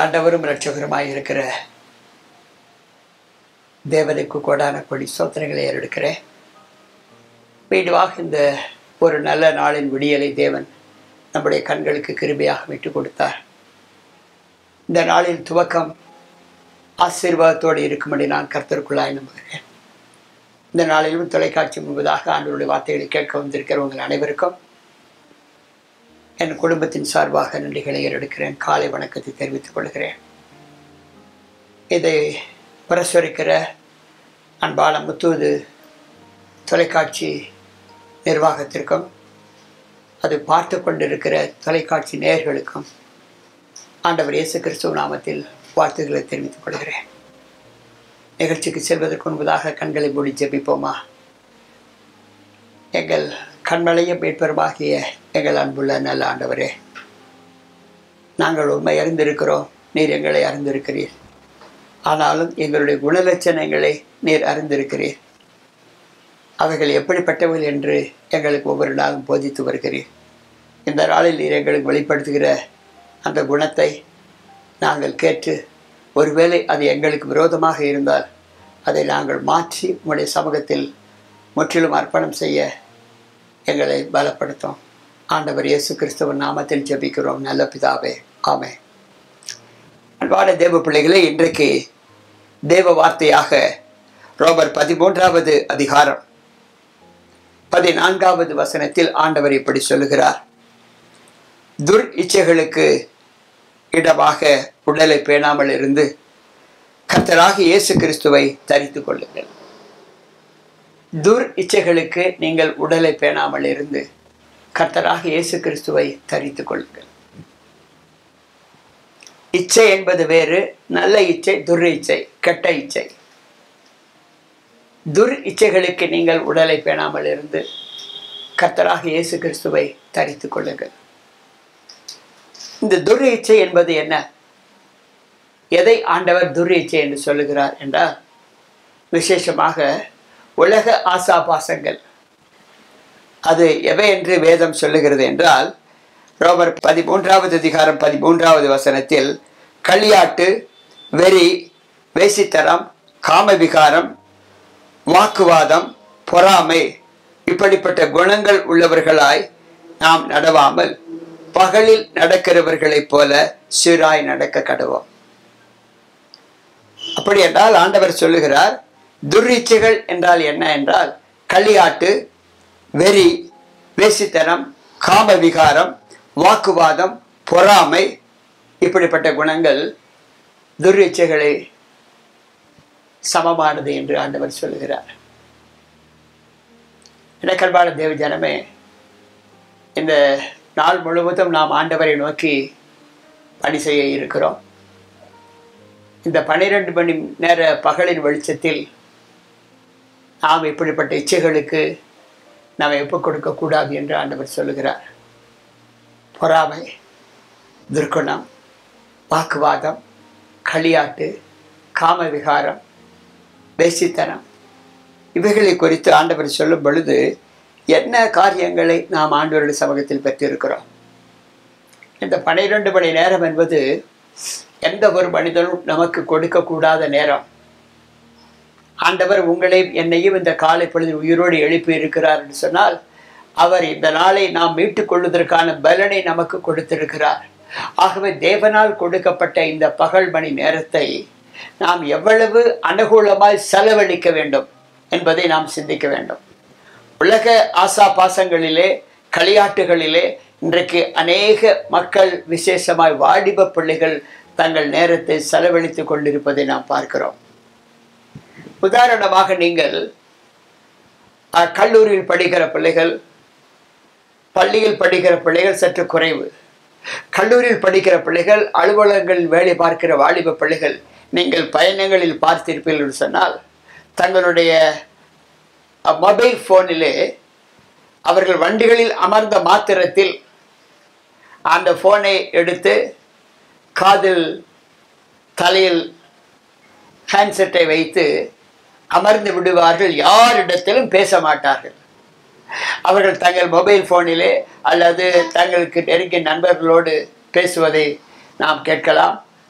ஆண்டவரும் இரட்சகருமாய் இருக்கிற தேவனுக்கு கோடான கொடி சோத்திரங்களை ஏறெடுக்கிறேன் மீண்டுமாக இந்த ஒரு நல்ல நாளின் விடியலை தேவன் நம்முடைய கண்களுக்கு கிருபையாக விட்டுக் கொடுத்தார் இந்த நாளின் துவக்கம் ஆசீர்வாதத்தோடு இருக்கும்படி நான் கர்த்தருக்குள்ளாய் நம்புகிறேன் இந்த நாளிலும் தொலைக்காட்சி முன்பதாக ஆண்டவருடைய வார்த்தைகளை கேட்க வந்திருக்கிற உங்கள் அனைவருக்கும் என் குடும்பத்தின் சார்பாக நன்றிகளை ஏறெடுக்கிறேன் காலை வணக்கத்தை தெரிவித்துக் கொள்கிறேன் இதை பிரசுரிக்கிற அன்பான முத்தூது தொலைக்காட்சி நிர்வாகத்திற்கும் அது பார்த்து கொண்டிருக்கிற தொலைக்காட்சி நேயர்களுக்கும் ஆண்டவர் இயேசு கிறிஸ்துவ நாமத்தில் வாழ்த்துக்களை தெரிவித்துக் கொள்கிறேன் நிகழ்ச்சிக்கு செல்வதற்கு முன்பதாக கண்களை மூடி ஜெபிப்போமா எங்கள் கண்மலையும் மீட்பருமாகிய எங்கள் அன்புள்ள நல்ல ஆண்டவரே நாங்கள் உண்மை அறிந்திருக்கிறோம் நீர் எங்களை அறிந்திருக்கிறீர் ஆனாலும் எங்களுடைய குணலட்சணங்களை நீர் அறிந்திருக்கிறீர் அவைகள் எப்படிப்பட்டவர்கள் என்று எங்களுக்கு ஒவ்வொரு நாளும் போதித்து வருகிறீர் இந்த நாளில் நீர் எங்களுக்கு வெளிப்படுத்துகிற அந்த குணத்தை நாங்கள் கேட்டு ஒருவேளை அது எங்களுக்கு விரோதமாக இருந்தால் அதை நாங்கள் மாற்றி உங்களுடைய சமூகத்தில் முற்றிலும் அர்ப்பணம் செய்ய எங்களை பலப்படுத்தும் ஆண்டவர் இயேசு கிறிஸ்தவன் நாமத்தில் ஜெபிக்கிறோம் நல்ல பிதாவே ஆமே அன்பான தேவ பிள்ளைகளே இன்றைக்கு தேவ வார்த்தையாக ரோபர் பதிமூன்றாவது அதிகாரம் பதினான்காவது வசனத்தில் ஆண்டவர் இப்படி சொல்லுகிறார் துர் இச்சைகளுக்கு இடமாக உடலை பேணாமல் இருந்து கர்த்தராக இயேசு கிறிஸ்துவை தரித்து கொள்ளுங்கள் துர் இச்சைகளுக்கு நீங்கள் உடலை பேணாமல் இருந்து கர்த்தராக இயேசு கிறிஸ்துவை தரித்து கொள்ளுங்கள் இச்சை என்பது வேறு நல்ல இச்சை துர் இச்சை கெட்ட இச்சை துர் இச்சைகளுக்கு நீங்கள் உடலை பேணாமல் இருந்து கர்த்தராக இயேசு கிறிஸ்துவை தரித்து கொள்ளுங்கள் இந்த துர் இச்சை என்பது என்ன எதை ஆண்டவர் துர் இச்சை என்று சொல்லுகிறார் என்றால் விசேஷமாக உலக ஆசாபாசங்கள் அது எவை என்று வேதம் சொல்லுகிறது என்றால் ரோமர் பதிமூன்றாவது அதிகாரம் பதிமூன்றாவது வசனத்தில் களியாட்டு வெறி வேசித்தரம் காமவிகாரம் வாக்குவாதம் பொறாமை இப்படிப்பட்ட குணங்கள் உள்ளவர்களாய் நாம் நடவாமல் பகலில் நடக்கிறவர்களைப் போல சிறாய் நடக்க கடவோம் அப்படி என்றால் ஆண்டவர் சொல்லுகிறார் துர்ரீச்சைகள் என்றால் என்ன என்றால் களியாட்டு வெறி வேசித்தனம் காம விகாரம் வாக்குவாதம் பொறாமை இப்படிப்பட்ட குணங்கள் துர்ரீச்சைகளை சமமானது என்று ஆண்டவர் சொல்லுகிறார் இனக்கல்பான தேவ ஜனமே இந்த நாள் முழுவதும் நாம் ஆண்டவரை நோக்கி பணி செய்ய இருக்கிறோம் இந்த பனிரெண்டு மணி நேர பகலின் வெளிச்சத்தில் நாம் இப்படிப்பட்ட இச்சைகளுக்கு நாம் எப்போ கொடுக்கக்கூடாது என்று ஆண்டவர் சொல்லுகிறார் பொறாமை துர்க்குணம் வாக்குவாதம் களியாட்டு காம விகாரம் வேசித்தனம் இவைகளை குறித்து ஆண்டவர் சொல்லும் பொழுது என்ன காரியங்களை நாம் ஆண்டவருடைய சமூகத்தில் பெற்றிருக்கிறோம் இந்த பனிரெண்டு மணி நேரம் என்பது எந்த ஒரு மனிதனும் நமக்கு கொடுக்கக்கூடாத நேரம் ஆண்டவர் உங்களையும் என்னையும் இந்த காலை பொழுதில் உயிரோடு எழுப்பி இருக்கிறார் என்று சொன்னால் அவர் இந்த நாளை நாம் மீட்டுக் கொள்வதற்கான பலனை நமக்கு கொடுத்திருக்கிறார் ஆகவே தேவனால் கொடுக்கப்பட்ட இந்த பகல் மணி நேரத்தை நாம் எவ்வளவு அனுகூலமாய் செலவழிக்க வேண்டும் என்பதை நாம் சிந்திக்க வேண்டும் உலக ஆசா பாசங்களிலே களியாட்டுகளிலே இன்றைக்கு அநேக மக்கள் விசேஷமாய் வாலிப பிள்ளைகள் தங்கள் நேரத்தை செலவழித்துக் கொண்டிருப்பதை நாம் பார்க்கிறோம் உதாரணமாக நீங்கள் கல்லூரியில் படிக்கிற பிள்ளைகள் பள்ளியில் படிக்கிற பிள்ளைகள் சற்று குறைவு கல்லூரியில் படிக்கிற பிள்ளைகள் அலுவலகங்களில் வேலை பார்க்கிற வாலிப பிள்ளைகள் நீங்கள் பயணங்களில் பார்த்திருப்பீர்கள் என்று சொன்னால் தங்களுடைய மொபைல் ஃபோனிலே அவர்கள் வண்டிகளில் அமர்ந்த மாத்திரத்தில் அந்த ஃபோனை எடுத்து காதில் தலையில் ஹேண்ட்செட்டை வைத்து அமர்ந்து விடுவார்கள் யாரிடத்திலும் பேச மாட்டார்கள் அவர்கள் தங்கள் மொபைல் ஃபோனிலே அல்லது தங்களுக்கு நெருங்கிய நண்பர்களோடு பேசுவதை நாம் கேட்கலாம்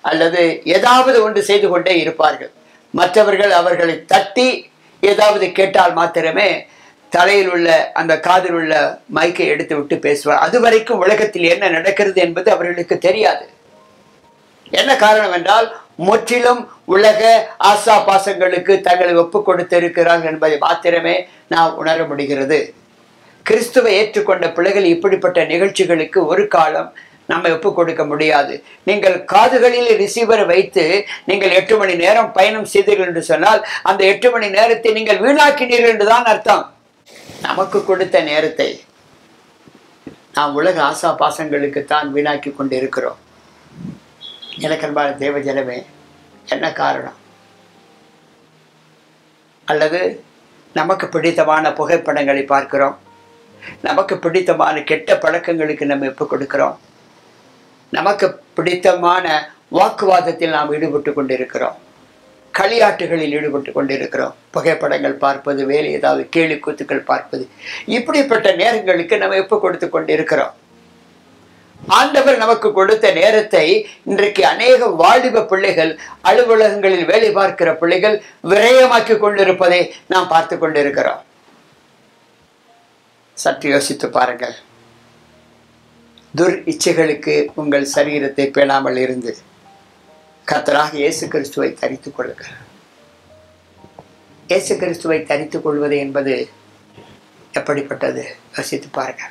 அல்லது ஏதாவது ஒன்று செய்து கொண்டே இருப்பார்கள் மற்றவர்கள் அவர்களை தட்டி ஏதாவது கேட்டால் மாத்திரமே தலையில் உள்ள அந்த காதில் உள்ள மைக்கை எடுத்து விட்டு பேசுவார் அது வரைக்கும் உலகத்தில் என்ன நடக்கிறது என்பது அவர்களுக்கு தெரியாது என்ன காரணம் என்றால் முற்றிலும் உலக ஆசா பாசங்களுக்கு தங்களை ஒப்பு கொடுத்திருக்கிறார்கள் என்பதை மாத்திரமே நாம் உணர முடிகிறது கிறிஸ்துவை ஏற்றுக்கொண்ட பிள்ளைகள் இப்படிப்பட்ட நிகழ்ச்சிகளுக்கு ஒரு காலம் நம்ம ஒப்பு கொடுக்க முடியாது நீங்கள் காதுகளில் ரிசீவரை வைத்து நீங்கள் எட்டு மணி நேரம் பயணம் செய்தீர்கள் என்று சொன்னால் அந்த எட்டு மணி நேரத்தை நீங்கள் வீணாக்கினீர்கள் என்றுதான் அர்த்தம் நமக்கு கொடுத்த நேரத்தை நாம் உலக ஆசா பாசங்களுக்கு தான் வீணாக்கி கொண்டு இருக்கிறோம் எனக்கு அன்பான தேவ ஜனமே என்ன காரணம் அல்லது நமக்கு பிடித்தமான புகைப்படங்களை பார்க்கிறோம் நமக்கு பிடித்தமான கெட்ட பழக்கங்களுக்கு நம்ம எப்போ கொடுக்கிறோம் நமக்கு பிடித்தமான வாக்குவாதத்தில் நாம் ஈடுபட்டு கொண்டிருக்கிறோம் களியாட்டுகளில் ஈடுபட்டு கொண்டிருக்கிறோம் புகைப்படங்கள் பார்ப்பது வேலை ஏதாவது கேலி கூத்துக்கள் பார்ப்பது இப்படிப்பட்ட நேரங்களுக்கு நம்ம எப்போ கொடுத்து கொண்டிருக்கிறோம் ஆண்டவர் நமக்கு கொடுத்த நேரத்தை இன்றைக்கு அநேக வாலிப பிள்ளைகள் அலுவலகங்களில் வேலை பார்க்கிற பிள்ளைகள் விரயமாக்கி கொண்டிருப்பதை நாம் பார்த்து கொண்டிருக்கிறோம் சற்று யோசித்து பாருங்கள் துர் இச்சைகளுக்கு உங்கள் சரீரத்தை பேணாமல் இருந்து கத்தராக இயேசு கிறிஸ்துவை தரித்துக் கொள்ளுங்கள் இயேசு கிறிஸ்துவை தரித்துக் கொள்வது என்பது எப்படிப்பட்டது யோசித்து பாருங்கள்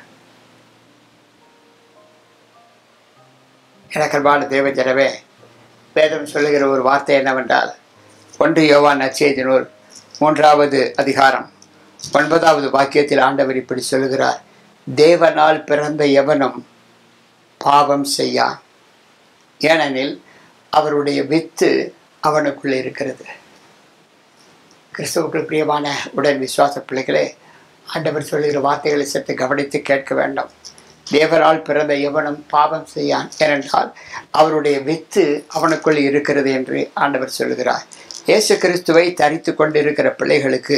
எனக்கல்வான தேவ ஜனவே வேதம் சொல்லுகிற ஒரு வார்த்தை என்னவென்றால் ஒன்று யோவான் நற்செய்தி நூல் மூன்றாவது அதிகாரம் ஒன்பதாவது வாக்கியத்தில் ஆண்டவர் இப்படி சொல்லுகிறார் தேவனால் பிறந்த எவனும் பாவம் செய்யான் ஏனெனில் அவருடைய வித்து அவனுக்குள்ளே இருக்கிறது கிறிஸ்துவுக்கு பிரியமான உடன் விசுவாச பிள்ளைகளே ஆண்டவர் சொல்லுகிற வார்த்தைகளை சற்று கவனித்து கேட்க வேண்டும் தேவரால் பிறந்த எவனும் பாவம் செய்யான் ஏனென்றால் அவருடைய வித்து அவனுக்குள் இருக்கிறது என்று ஆண்டவர் சொல்லுகிறார் இயேசு கிறிஸ்துவை தரித்து கொண்டிருக்கிற பிள்ளைகளுக்கு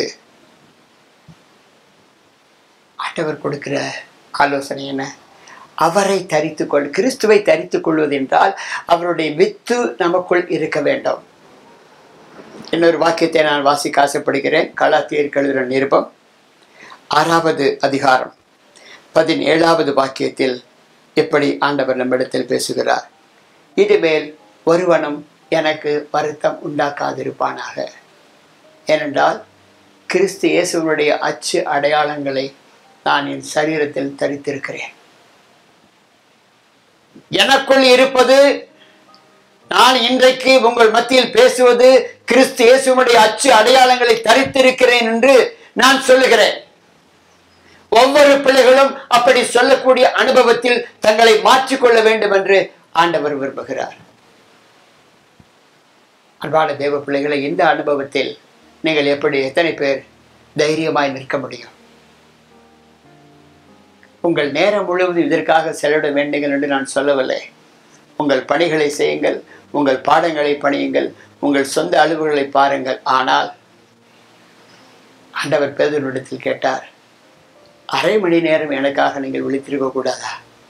ஆண்டவர் கொடுக்கிற ஆலோசனை என்ன அவரை தரித்து கொள் கிறிஸ்துவை தரித்து கொள்வது என்றால் அவருடைய வித்து நமக்குள் இருக்க வேண்டும் இன்னொரு வாக்கியத்தை நான் வாசிக்க ஆசைப்படுகிறேன் கலாத்தியர் கழுதுற நிருபம் ஆறாவது அதிகாரம் பதினேழாவது வாக்கியத்தில் எப்படி ஆண்டவர் நம்மிடத்தில் பேசுகிறார் இதுமேல் ஒருவனும் எனக்கு வருத்தம் உண்டாக்காதிருப்பானாக ஏனென்றால் கிறிஸ்து இயேசுவனுடைய அச்சு அடையாளங்களை நான் என் சரீரத்தில் தரித்திருக்கிறேன் எனக்குள் இருப்பது நான் இன்றைக்கு உங்கள் மத்தியில் பேசுவது கிறிஸ்து இயேசுவனுடைய அச்சு அடையாளங்களை தரித்திருக்கிறேன் என்று நான் சொல்லுகிறேன் ஒவ்வொரு பிள்ளைகளும் அப்படி சொல்லக்கூடிய அனுபவத்தில் தங்களை மாற்றிக்கொள்ள வேண்டும் என்று ஆண்டவர் விரும்புகிறார் அன்பான தேவ பிள்ளைகளை இந்த அனுபவத்தில் நீங்கள் எப்படி எத்தனை பேர் தைரியமாய் நிற்க முடியும் உங்கள் நேரம் முழுவதும் இதற்காக செலவிட வேண்டுங்கள் என்று நான் சொல்லவில்லை உங்கள் பணிகளை செய்யுங்கள் உங்கள் பாடங்களை பணியுங்கள் உங்கள் சொந்த அலுவல்களை பாருங்கள் ஆனால் ஆண்டவர் பேதனிடத்தில் கேட்டார் அரை மணி நேரம் எனக்காக நீங்கள் விழித்திருக்க கூடாதா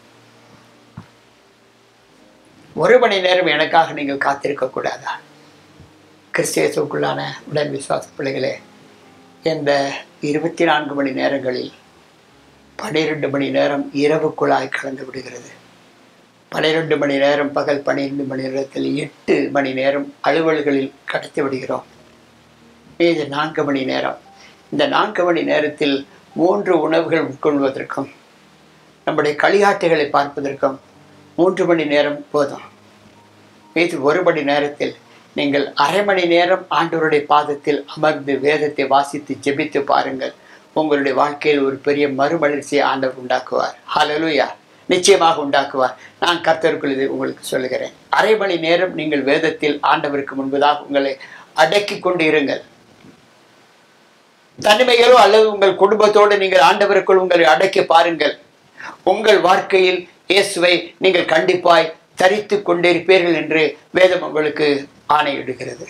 ஒரு மணி நேரம் எனக்காக நீங்கள் காத்திருக்க கூடாதா கிறிஸ்தியத்துக்குள்ளான உடன் விசுவாச பிள்ளைகளே இந்த இருபத்தி நான்கு மணி நேரங்களில் பன்னிரெண்டு மணி நேரம் இரவுக்குள்ளாய் கலந்து விடுகிறது பன்னிரெண்டு மணி நேரம் பகல் பன்னிரெண்டு மணி நேரத்தில் எட்டு மணி நேரம் அலுவல்களில் கடத்தி விடுகிறோம் மீது நான்கு மணி நேரம் இந்த நான்கு மணி நேரத்தில் மூன்று உணவுகள் உட்கொள்வதற்கும் நம்முடைய களியாட்டுகளை பார்ப்பதற்கும் மூன்று மணி நேரம் போதும் மீது ஒரு மணி நேரத்தில் நீங்கள் அரை மணி நேரம் ஆண்டவருடைய பாதத்தில் அமர்ந்து வேதத்தை வாசித்து ஜெபித்து பாருங்கள் உங்களுடைய வாழ்க்கையில் ஒரு பெரிய மறுமலர்ச்சியை ஆண்டவர் உண்டாக்குவார் ஹalleluya நிச்சயமாக உண்டாக்குவார் நான் கர்த்தருக்குள் இது உங்களுக்கு சொல்லுகிறேன் அரை மணி நேரம் நீங்கள் வேதத்தில் ஆண்டவருக்கு முன்பதாக உங்களை அடக்கி கொண்டு இருங்கள் தனிமைகளோ அல்லது உங்கள் குடும்பத்தோடு நீங்கள் ஆண்டவருக்குள் உங்களை அடக்கி பாருங்கள் உங்கள் வாழ்க்கையில் இயேசுவை நீங்கள் கண்டிப்பாய் தரித்து கொண்டிருப்பீர்கள் என்று வேதம் உங்களுக்கு ஆணையிடுகிறது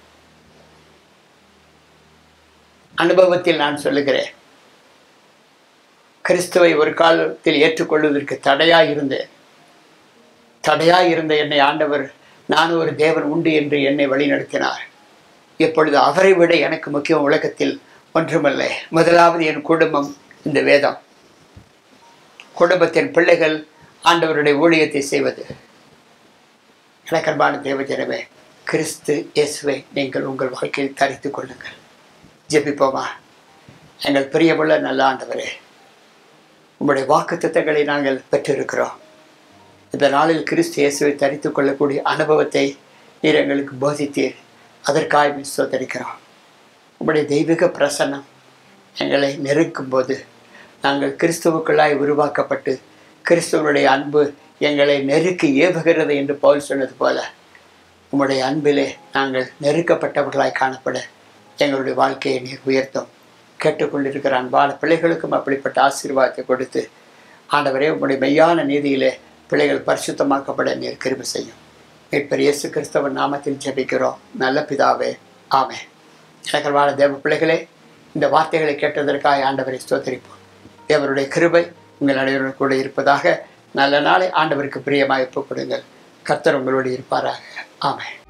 அனுபவத்தில் நான் சொல்லுகிறேன் கிறிஸ்துவை ஒரு காலத்தில் ஏற்றுக்கொள்வதற்கு தடையாய் இருந்தேன் தடையாய் இருந்த என்னை ஆண்டவர் நான் ஒரு தேவன் உண்டு என்று என்னை வழிநடத்தினார் எப்பொழுது அவரை விட எனக்கு முக்கியம் உலகத்தில் ஒன்றுமல்ல முதலாவது என் குடும்பம் இந்த வேதம் குடும்பத்தின் பிள்ளைகள் ஆண்டவருடைய ஊழியத்தை செய்வது எனக்கன்பான தேவஜனமே கிறிஸ்து இயேசுவை நீங்கள் உங்கள் வாழ்க்கையில் தரித்து கொள்ளுங்கள் ஜெபிப்போமா எங்கள் பிரியமுள்ள நல்ல ஆண்டவரே உங்களுடைய வாக்குத்தத்தங்களை நாங்கள் பெற்றிருக்கிறோம் இந்த நாளில் கிறிஸ்து இயேசுவை தரித்து கொள்ளக்கூடிய அனுபவத்தை நீர் எங்களுக்கு போதித்தீர் அதற்காக சோதரிக்கிறோம் உங்களுடைய தெய்வீக பிரசன்னம் எங்களை நெருக்கும் போது நாங்கள் கிறிஸ்துவுக்குள்ளாய் உருவாக்கப்பட்டு கிறிஸ்துவனுடைய அன்பு எங்களை நெருக்கி ஏவுகிறது என்று பவுல் சொன்னது போல உம்முடைய அன்பிலே நாங்கள் நெருக்கப்பட்டவர்களாய் காணப்பட எங்களுடைய வாழ்க்கையை நீர் உயர்த்தும் கேட்டுக்கொண்டிருக்கிற அன்பான பிள்ளைகளுக்கும் அப்படிப்பட்ட ஆசீர்வாதத்தை கொடுத்து ஆண்டவரே உம்முடைய மெய்யான நீதியிலே பிள்ளைகள் பரிசுத்தமாக்கப்பட நீர் கிருபை செய்யும் மீட்பர் இயேசு கிறிஸ்தவன் நாமத்தில் ஜெபிக்கிறோம் நல்ல பிதாவே ஆமே எனக்கர்வான தேவ பிள்ளைகளே இந்த வார்த்தைகளை கேட்டதற்காக ஆண்டவரை ஸ்தோத்தரிப்போம் தேவருடைய கிருபை உங்கள் அனைவரும் கூட இருப்பதாக நல்ல நாளை ஆண்டவருக்கு பிரியமாக ஒப்புக் கொடுங்கள் கர்த்தர் உங்களோடு இருப்பாராக ஆமென்